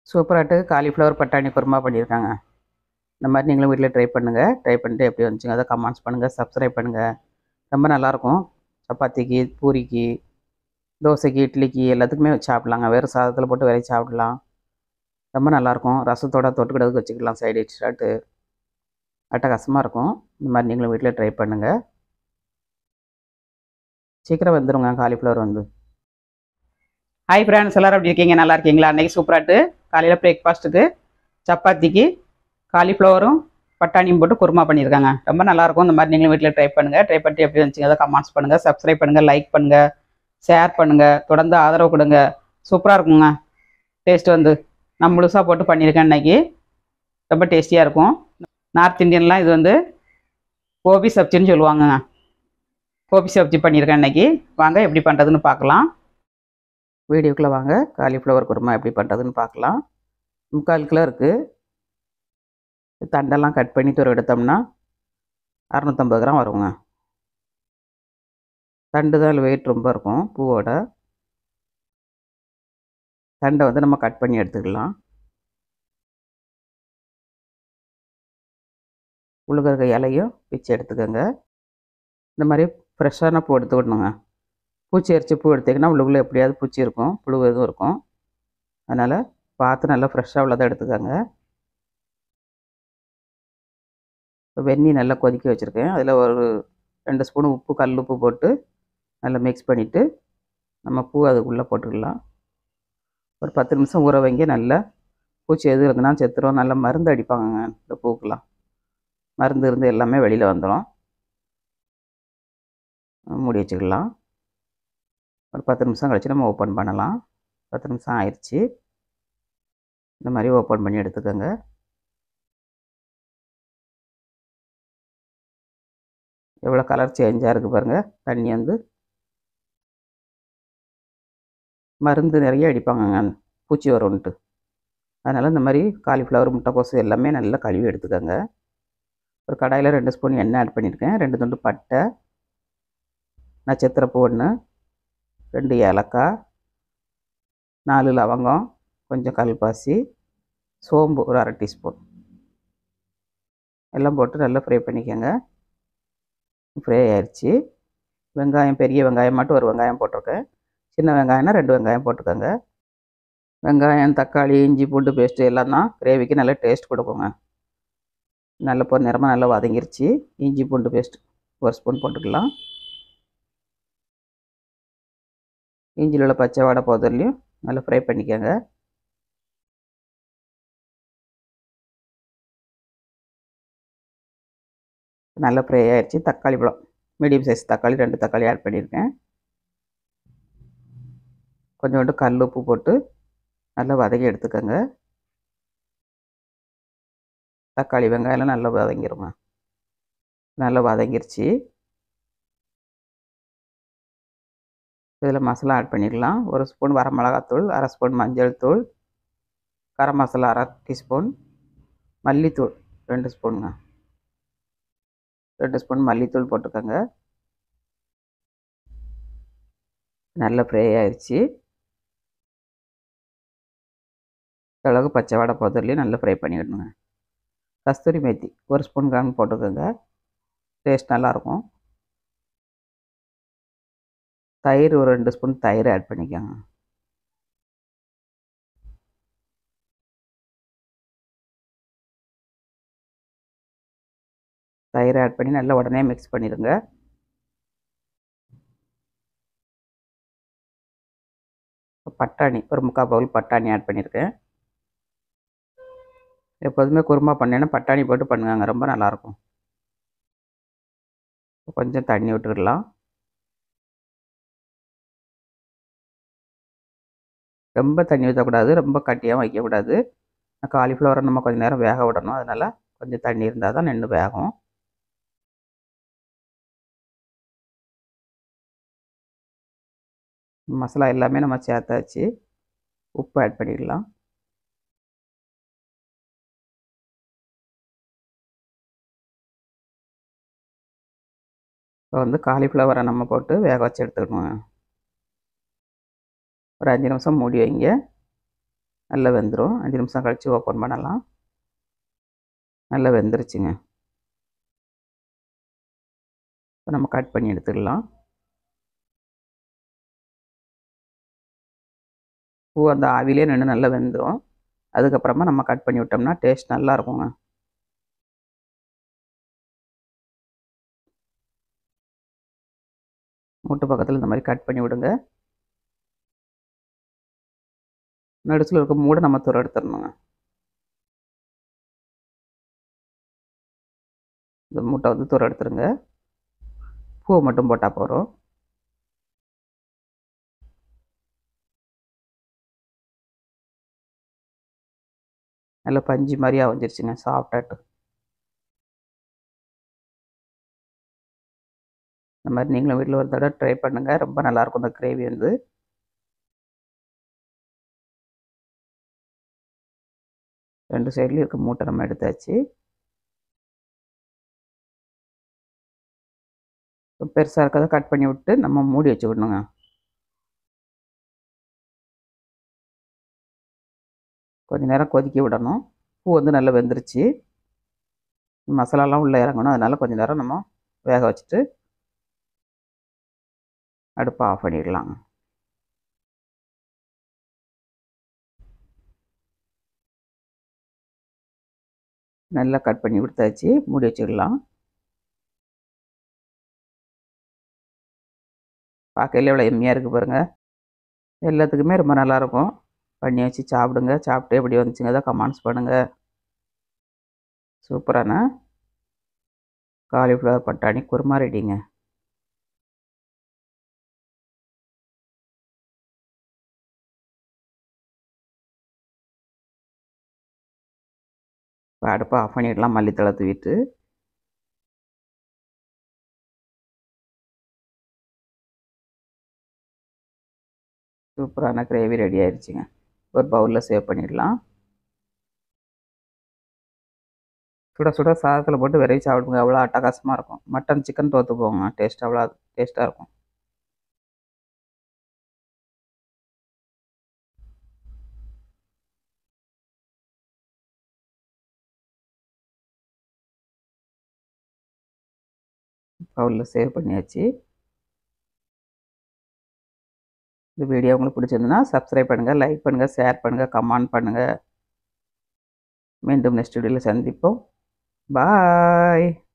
சூப்பராட்டு cauliflower பட்டாணி குருமா பண்ணியிருக்காங்க இந்த மாதிரி நீங்களும் வீட்டில் ட்ரை பண்ணுங்கள் ட்ரை பண்ணிட்டு எப்படி வந்துச்சுங்க அதை கமெண்ட்ஸ் பண்ணுங்கள் சப்ஸ்கிரைப் பண்ணுங்கள் ரொம்ப நல்லாயிருக்கும் சப்பாத்திக்கு பூரிக்கு தோசைக்கு இட்லிக்கு எல்லாத்துக்குமே வச்சு சாப்பிட்லாங்க வெறும் சாதத்தில் போட்டு விரைச்சி சாப்பிடலாம் ரொம்ப நல்லாயிருக்கும் ரசத்தோட தொட்டுக்கிடதுக்கு வச்சுக்கலாம் சைடு டிஷ்ஷாட்டு அட்டகாசமாக இருக்கும் இந்த மாதிரி நீங்களும் வீட்டில் ட்ரை பண்ணுங்கள் சீக்கிரம் வந்துருங்க காலிஃப்ளவர் வந்து ஹாய் ஃப்ரெண்ட்ஸ் எல்லோரும் எப்படி இருக்கீங்க நல்லா இருக்கீங்களா அன்றைக்கி சூப்பராட்டு காலையில் பிரேக்ஃபாஸ்ட்டுக்கு சப்பாத்திக்கு காலிஃப்ளவரும் பட்டாணியும் போட்டு குருமா பண்ணியிருக்காங்க ரொம்ப நல்லாயிருக்கும் இந்த மாதிரி நீங்களும் வீட்டில் ட்ரை பண்ணுங்கள் ட்ரை பண்ணிட்டு எப்படி இருந்துச்சுங்க அதை கமெண்ட்ஸ் பண்ணுங்கள் சப்ஸ்கிரைப் பண்ணுங்கள் லைக் பண்ணுங்கள் ஷேர் பண்ணுங்கள் தொடர்ந்து ஆதரவு கொடுங்க சூப்பராக இருக்குங்க டேஸ்ட் வந்து நான் முழுசாக போட்டு பண்ணியிருக்கேன் இன்னைக்கு ரொம்ப டேஸ்டியாக இருக்கும் நார்த் இந்தியன்லாம் இது வந்து கோபி சப்ஜின்னு சொல்லுவாங்கங்க கோபி சப்ஜி பண்ணியிருக்கேன் இன்னைக்கு வாங்க எப்படி பண்ணுறதுன்னு பார்க்கலாம் வீடியோக்குள்ளே வாங்க காலிஃப்ளவர் குருமா எப்படி பண்ணுறதுன்னு பார்க்கலாம் முக்கால் கிலோ இருக்குது தண்டெல்லாம் கட் பண்ணி தூரம் எடுத்தோம்னா அறநூற்றம்பது கிராம் வருங்க தண்டு தான் வெயிட் ரொம்ப இருக்கும் பூவோட தண்டை வந்து நம்ம கட் பண்ணி எடுத்துக்கலாம் உள்ளுக இருக்க இலையும் பிச்சு எடுத்துக்கோங்க இந்த மாதிரி ஃப்ரெஷ்ஷான பூ எடுத்துக்கணுங்க பூச்சி அரிச்சு பூ எடுத்திங்கன்னா உள்ளுக்குள்ளே எப்படியாவது பூச்சி இருக்கும் புழு எதுவும் இருக்கும் அதனால் பார்த்து நல்லா ஃப்ரெஷ்ஷாக உள்ளதை எடுத்துக்கோங்க வெந்நி நல்லா கொதிக்க வச்சுருக்கேன் அதில் ஒரு ரெண்டு ஸ்பூன் உப்பு கல் உப்பு போட்டு நல்லா மிக்ஸ் பண்ணிவிட்டு நம்ம பூ அதுக்குள்ளே போட்டுக்கலாம் ஒரு பத்து நிமிஷம் ஊற வைங்க நல்லா பூச்சி எது இருந்ததுன்னா செத்துரும் நல்லா மருந்து அடிப்பாங்கங்க இந்த பூக்கெலாம் மருந்து இருந்து எல்லாமே வெளியில் வந்துடும் மூடி வச்சுக்கலாம் ஒரு பத்து நிமிஷம் கழிச்சு நம்ம ஓப்பன் பண்ணலாம் பத்து நிமிஷம் ஆயிடுச்சு இந்த மாதிரி ஓப்பன் பண்ணி எடுத்துக்கோங்க எவ்வளோ கலர் சேஞ்சாக இருக்குது பாருங்கள் தண்ணி வந்து மருந்து நிறைய அடிப்பாங்கங்க பூச்சி வரும்ன்ட்டு அதனால் இந்த மாதிரி காலிஃப்ளவர் முட்டைக்கோசு எல்லாமே நல்லா கழுவி எடுத்துக்கோங்க ஒரு கடாயில் ரெண்டு ஸ்பூன் எண்ணெய் ஆட் பண்ணியிருக்கேன் ரெண்டு துண்டு பட்டை நட்சத்திரப்பூ ஒன்று ரெண்டு ஏலக்காய் நாலு லவங்கம் கொஞ்சம் கல்பாசி சோம்பு ஒரு அரை டீஸ்பூன் எல்லாம் போட்டு நல்லா ஃப்ரை பண்ணிக்கோங்க ஃப்ரை ஆயிடுச்சு வெங்காயம் பெரிய வெங்காயம் மட்டும் ஒரு வெங்காயம் போட்டிருக்கேன் சின்ன வெங்காயம்னா ரெண்டு வெங்காயம் போட்டுக்கோங்க வெங்காயம் தக்காளி இஞ்சி பூண்டு பேஸ்ட்டு எல்லாம் தான் கிரேவிக்கு நல்லா டேஸ்ட் கொடுக்குங்க நல்ல பொ நிறமாக நல்லா வதங்கிருச்சு இஞ்சி பூண்டு பேஸ்ட் ஒரு ஸ்பூன் போட்டுக்கலாம் இஞ்சியில் உள்ள பச்சை வடை போதர்லையும் நல்லா ஃப்ரை பண்ணிக்கோங்க நல்லா ஃப்ரை ஆயிடுச்சு தக்காளி பழம் மீடியம் சைஸ் தக்காளி ரெண்டு தக்காளி ஆட் பண்ணியிருக்கேன் கொஞ்சோண்டு கல் உப்பு போட்டு நல்லா வதக்கி எடுத்துக்கோங்க தக்காளி வெங்காயம்லாம் நல்லா வதங்கிருங்க நல்லா வதங்கிருச்சு இதில் மசாலா ஆட் பண்ணிடலாம் ஒரு ஸ்பூன் வரமிளகாத்தூள் அரை ஸ்பூன் மஞ்சள் தூள் கரம் மசாலா அரை டீஸ்பூன் மல்லித்தூள் ரெண்டு ஸ்பூனுங்க ரெண்டு ஸ்பூன் மல்லித்தூள் போட்டுக்கோங்க நல்லா ஃப்ரை ஆயிடுச்சு அளவுக்கு பச்சை வடை போதர்லேயும் நல்லா ஃப்ரை பண்ணிவிடணுங்க கஸ்தூரி மேத்தி ஒரு ஸ்பூன் கிராம் போட்டுக்கோங்க டேஸ்ட் நல்லாயிருக்கும் தயிர் ஒரு ரெண்டு ஸ்பூன் தயிர் ஆட் பண்ணிக்கோங்க தயிர் ஆட் பண்ணி நல்லா உடனே மிக்ஸ் பண்ணிடுங்க பட்டாணி ஒரு முக்கால் பவுல் பட்டாணி ஆட் பண்ணியிருக்கேன் எப்போதுமே குருமா பண்ணேன்னா பட்டாணி போட்டு பண்ணுங்க ரொம்ப நல்லாயிருக்கும் கொஞ்சம் தண்ணி விட்டுக்கலாம் ரொம்ப தண்ணி ஊற்றக்கூடாது ரொம்ப கட்டியாகவும் வைக்கக்கூடாது காலிஃப்ளவரை நம்ம கொஞ்சம் நேரம் வேக விடணும் அதனால் கொஞ்சம் தண்ணி இருந்தால் தான் நின்று வேகும் மசாலா எல்லாமே நம்ம சேர்த்தாச்சு உப்பு ஆட் பண்ணிடலாம் இப்போ வந்து காலிஃப்ளவரை நம்ம போட்டு வேக வச்சு எடுத்துக்கணும் ஒரு அஞ்சு நிமிஷம் மூடி வைங்க நல்லா வெந்துடும் அஞ்சு நிமிஷம் கழித்து ஓப்பன் பண்ணலாம் நல்லா வெந்துருச்சுங்க இப்போ நம்ம கட் பண்ணி எடுத்துக்கலாம் பூ அந்த ஆவிலே நின்று நல்லா வெந்துடும் அதுக்கப்புறமா நம்ம கட் பண்ணி விட்டோம்னா டேஸ்ட் நல்லா இருக்குங்க மூட்டு பக்கத்தில் இந்த மாதிரி கட் பண்ணி விடுங்க நடுசில் இருக்க மூடை நம்ம துற எடுத்துடணுங்க இந்த மூட்டை வந்து துற எடுத்துருங்க பூவை மட்டும் போட்டால் போகிறோம் நல்லா பஞ்சு மாதிரி அவிஞ்சிருச்சுங்க சாஃப்டாட்டு இந்த மாதிரி நீங்களும் வீட்டில் ஒரு தடவை ட்ரை பண்ணுங்கள் ரொம்ப நல்லாயிருக்கும் இந்த கிரேவி வந்து ரெண்டு சைட்லேயும் இருக்க மூட்டை நம்ம எடுத்தாச்சு பெருசாக இருக்கிறத கட் பண்ணி விட்டு நம்ம மூடி வச்சு விடணுங்க கொஞ்ச நேரம் கொதிக்க விடணும் பூ வந்து நல்லா வெந்துருச்சு மசாலாலாம் உள்ளே இறங்கணும் அதனால் கொஞ்ச நேரம் நம்ம வேக வச்சுட்டு அடுப்பை ஆஃப் பண்ணிடலாம் நல்லா கட் பண்ணி கொடுத்தாச்சு மூடி வச்சுக்கலாம் பார்க்கையில எவ்வளோ எம்மியாக இருக்குது பாருங்கள் எல்லாத்துக்குமே ரொம்ப நல்லாயிருக்கும் பண்ணி வச்சு சாப்பிடுங்க சாப்பிட்டு எப்படி வந்துச்சுங்க தான் கமெண்ட்ஸ் பண்ணுங்கள் சூப்பரான காலிஃப்ளவர் பட்டாணி குருமா ரெடிங்க இப்போ அடுப்பை ஆஃப் பண்ணிடலாம் மல்லித்தலை தூவிட்டு சூப்பரான கிரேவி ரெடி ஆயிடுச்சுங்க ஒரு பவுலில் சேவ் பண்ணிடலாம் சுட சுட சாதத்தில் போட்டு விரைவி சாப்பிடுங்க அவ்வளோ அட்டகாசமாக இருக்கும் மட்டன் சிக்கன் தோற்று போங்க டேஸ்ட் அவ்வளோ டேஸ்ட்டாக இருக்கும் பவுலில் சேவ் பண்ணியாச்சு இந்த வீடியோ உங்களுக்கு பிடிச்சிருந்துன்னா சப்ஸ்கிரைப் பண்ணுங்கள் லைக் பண்ணுங்கள் ஷேர் பண்ணுங்கள் கமெண்ட் பண்ணுங்கள் மீண்டும் நெக்ஸ்ட் வீடியோவில் சந்திப்போம் பாய்